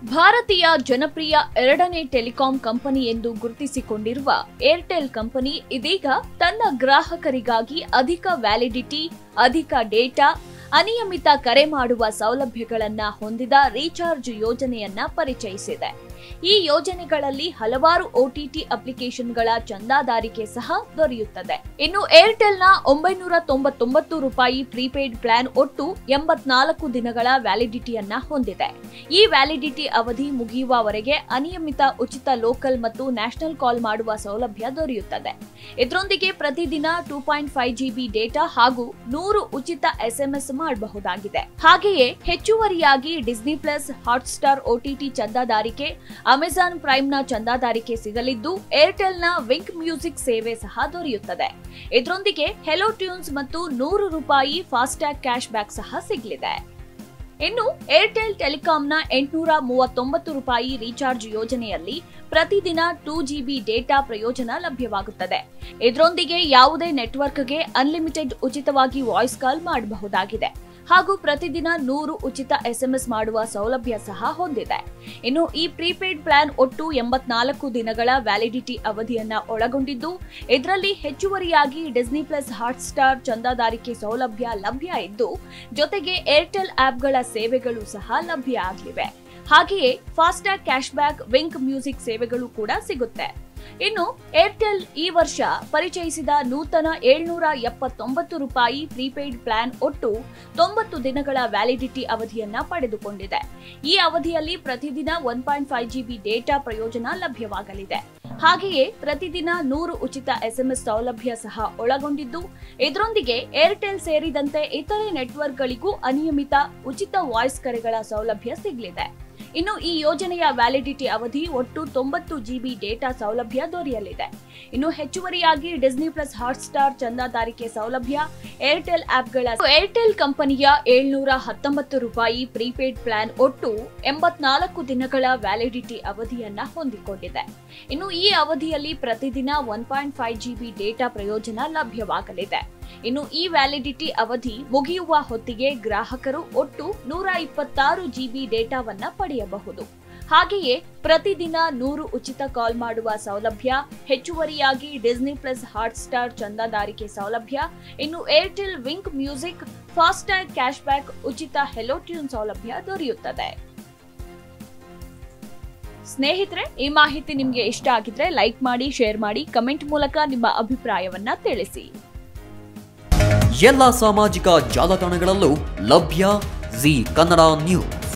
ಭಾರತೀಯ ಜನಪ್ರಿಯ ಎರಡನೇ ಟೆಲಿಕಾಂ ಕಂಪನಿ ಎಂದು ಗುರುತಿಸಿಕೊಂಡಿರುವ ಏರ್ಟೆಲ್ ಕಂಪನಿ ಇದೀಗ ತನ್ನ ಗ್ರಾಹಕರಿಗಾಗಿ ಅಧಿಕ ವ್ಯಾಲಿಡಿಟಿ ಅಧಿಕ ಡೇಟಾ ಅನಿಯಮಿತ ಕರೆ ಮಾಡುವ ಸೌಲಭ್ಯಗಳನ್ನ ಹೊಂದಿದ ರೀಚಾರ್ಜ್ ಯೋಜನೆಯನ್ನ ಪರಿಚಯಿಸಿದೆ ಈ ಯೋಜನೆಗಳಲ್ಲಿ ಹಲವಾರು ಒಟಿಟಿ ಅಪ್ಲಿಕೇಶನ್ಗಳ ಚಂದಾದಾರಿಕೆ ಸಹ ದೊರೆಯುತ್ತದೆ ಇನ್ನು ಏರ್ಟೆಲ್ನ ಒಂಬೈನೂರ ತೊಂಬತ್ತೊಂಬತ್ತು ರೂಪಾಯಿ ಪ್ರೀಪೇಡ್ ಪ್ಲಾನ್ ಒಟ್ಟು ಎಂಬತ್ನಾಲ್ಕು ದಿನಗಳ ವ್ಯಾಲಿಡಿಟಿಯನ್ನ ಹೊಂದಿದೆ ಈ ವ್ಯಾಲಿಡಿಟಿ ಅವಧಿ ಮುಗಿಯುವವರೆಗೆ ಅನಿಯಮಿತ ಉಚಿತ ಲೋಕಲ್ ಮತ್ತು ನ್ಯಾಷನಲ್ ಕಾಲ್ ಮಾಡುವ ಸೌಲಭ್ಯ ದೊರೆಯುತ್ತದೆ ಇದರೊಂದಿಗೆ ಪ್ರತಿದಿನ two point five GB data ಹಾಗೂ ನೂರು ಉಚಿತ ಎಸ್ಎಂಎಸ್ ಮಾಡಬಹುದಾಗಿದೆ ಹಾಗೆಯೇ ಹೆಚ್ಚುವರಿಯಾಗಿ ಡಿಸ್ನಿ ಪ್ಲಸ್ ಹಾಟ್ಸ್ಟಾರ್ ಒಟಿಟಿ ಚಂದಾದಾರಿಕೆ ಅಮೆಜಾನ್ ಪ್ರೈಮ್ನ ಚಂದಾದಾರಿಕೆ ಸಿಗಲಿದ್ದು ಏರ್ಟೆಲ್ನ ವಿಂಕ್ ಮ್ಯೂಸಿಕ್ ಸೇವೆ ಸಹ ದೊರೆಯುತ್ತದೆ ಇದರೊಂದಿಗೆ ಹೆಲೋ ಟ್ಯೂನ್ಸ್ ಮತ್ತು ನೂರು ರೂಪಾಯಿ ಫಾಸ್ಟ್ಯಾಗ್ ಕ್ಯಾಶ್ ಬ್ಯಾಕ್ ಸಹ ಸಿಗಲಿದೆ ಇನ್ನು ಏರ್ಟೆಲ್ ಟೆಲಿಕಾಂನ ಎಂಟುನೂರ ಮೂವತ್ತೊಂಬತ್ತು ರೂಪಾಯಿ ರೀಚಾರ್ಜ್ ಯೋಜನೆಯಲ್ಲಿ ಪ್ರತಿದಿನ ಟೂ ಜಿಬಿ ಡೇಟಾ ಪ್ರಯೋಜನ ಲಭ್ಯವಾಗುತ್ತದೆ ಇದರೊಂದಿಗೆ ಯಾವುದೇ ನೆಟ್ವರ್ಕ್ಗೆ ಅನ್ಲಿಮಿಟೆಡ್ ಉಚಿತವಾಗಿ ವಾಯ್ಸ್ ಕಾಲ್ ಮಾಡಬಹುದಾಗಿದೆ ಹಾಗೂ ಪ್ರತಿದಿನ ನೂರು ಉಚಿತ ಎಸ್ಎಂಎಸ್ ಮಾಡುವ ಸೌಲಭ್ಯ ಸಹ ಹೊಂದಿದೆ ಇನ್ನು ಈ ಪ್ರೀಪೇಡ್ ಪ್ಲಾನ್ ಒಟ್ಟು ಎಂಬತ್ನಾಲ್ಕು ದಿನಗಳ ವ್ಯಾಲಿಡಿಟಿ ಅವಧಿಯನ್ನ ಒಳಗೊಂಡಿದ್ದು ಇದರಲ್ಲಿ ಹೆಚ್ಚುವರಿಯಾಗಿ ಡಿಸ್ನಿ ಪ್ಲಸ್ ಹಾಟ್ಸ್ಟಾರ್ ಚಂದಾದಾರಿಕೆ ಸೌಲಭ್ಯ ಲಭ್ಯ ಇದ್ದು ಜೊತೆಗೆ ಏರ್ಟೆಲ್ ಆಪ್ಗಳ ಸೇವೆಗಳು ಸಹ ಲಭ್ಯ ಆಗಲಿವೆ ಹಾಗೆಯೇ FASTag cashback Wink Music ಸೇವೆಗಳು ಕೂಡ ಸಿಗುತ್ತೆ ಇನ್ನು ಏರ್ಟೆಲ್ ಈ ವರ್ಷ ಪರಿಚಯಿಸಿದ ನೂತನ ಏಳ್ನೂರ ಎಪ್ಪತ್ತೊಂಬತ್ತು ರೂಪಾಯಿ ಪ್ರೀಪೇಡ್ ಪ್ಲಾನ್ ಒಟ್ಟು ತೊಂಬತ್ತು ದಿನಗಳ ವ್ಯಾಲಿಡಿಟಿ ಅವಧಿಯನ್ನ ಪಡೆದುಕೊಂಡಿದೆ ಈ ಅವಧಿಯಲ್ಲಿ ಪ್ರತಿದಿನ one point five GB data ಪ್ರಯೋಜನ ಲಭ್ಯವಾಗಲಿದೆ ಹಾಗೆಯೇ ಪ್ರತಿದಿನ ನೂರು ಉಚಿತ ಎಸ್ಎಂಎಸ್ ಸೌಲಭ್ಯ ಸಹ ಒಳಗೊಂಡಿದ್ದು ಇದರೊಂದಿಗೆ ಏರ್ಟೆಲ್ ಸೇರಿದಂತೆ ಇತರೆ ನೆಟ್ವರ್ಕ್ಗಳಿಗೂ ಅನಿಯಮಿತ ಉಚಿತ ವಾಯ್ಸ್ ಕರೆಗಳ ಸೌಲಭ್ಯ ಸಿಗಲಿದೆ ಇನ್ನು ಈ ಯೋಜನೆಯ ವ್ಯಾಲಿಡಿಟಿ ಅವಧಿ ಒಟ್ಟು ತೊಂಬತ್ತು ಜಿಬಿ ಡೇಟಾ ಸೌಲಭ್ಯ ದೊರೆಯಲಿದೆ ಇನ್ನು ಹೆಚ್ಚುವರಿಯಾಗಿ ಡಿಸ್ನಿ ಪ್ಲಸ್ ಹಾಟ್ಸ್ಟಾರ್ ಚಂದಾದಾರಿಕೆ ಸೌಲಭ್ಯ ಏರ್ಟೆಲ್ ಆಪ್ಗಳ ಏರ್ಟೆಲ್ ಕಂಪನಿಯ ಏಳ್ನೂರ ಹತ್ತೊಂಬತ್ತು ರೂಪಾಯಿ ಪ್ರೀಪೇಡ್ ಪ್ಲಾನ್ ಒಟ್ಟು ಎಂಬತ್ನಾಲ್ಕು ದಿನಗಳ ವ್ಯಾಲಿಡಿಟಿ ಅವಧಿಯನ್ನ ಹೊಂದಿಕೊಂಡಿದೆ ಇನ್ನು ಈ ಅವಧಿಯಲ್ಲಿ ಪ್ರತಿದಿನ one point five GB data ಪ್ರಯೋಜನ ಲಭ್ಯವಾಗಲಿದೆ ಇನ್ನು ಈ ವ್ಯಾಲಿಡಿಟಿ ಅವಧಿ ಮುಗಿಯುವ ಹೊತ್ತಿಗೆ ಗ್ರಾಹಕರು ಒಟ್ಟು ನೂರ ಇಪ್ಪತ್ತಾರು ಜಿಬಿ ಡೇಟಾವನ್ನ ಪಡೆಯಬಹುದು ಹಾಗೆಯೇ ಪ್ರತಿದಿನ ನೂರು ಉಚಿತ ಕಾಲ್ ಮಾಡುವ ಸೌಲಭ್ಯ ಹೆಚ್ಚುವರಿಯಾಗಿ ಡಿಸ್ನಿ ಪ್ಲಸ್ ಹಾಟ್ಸ್ಟಾರ್ ಚಂದಾದಾರಿಕೆ ಸೌಲಭ್ಯ ಇನ್ನು Airtel Wink Music FASTag cashback ಉಚಿತ ಹೆಲೋ ಟ್ಯೂನ್ ಸೌಲಭ್ಯ ದೊರೆಯುತ್ತದೆ ಸ್ನೇಹಿತರೆ ಈ ಮಾಹಿತಿ ನಿಮಗೆ ಇಷ್ಟ ಆಗಿದ್ರೆ ಲೈಕ್ ಮಾಡಿ ಶೇರ್ ಮಾಡಿ ಕಮೆಂಟ್ ಮೂಲಕ ನಿಮ್ಮ ಅಭಿಪ್ರಾಯವನ್ನ ತಿಳಿಸಿ ಎಲ್ಲ ಸಾಮಾಜಿಕ ಜಾಲತಾಣಗಳಲ್ಲೂ ಲಭ್ಯ ಜಿ ಕನ್ನಡ ನ್ಯೂಸ್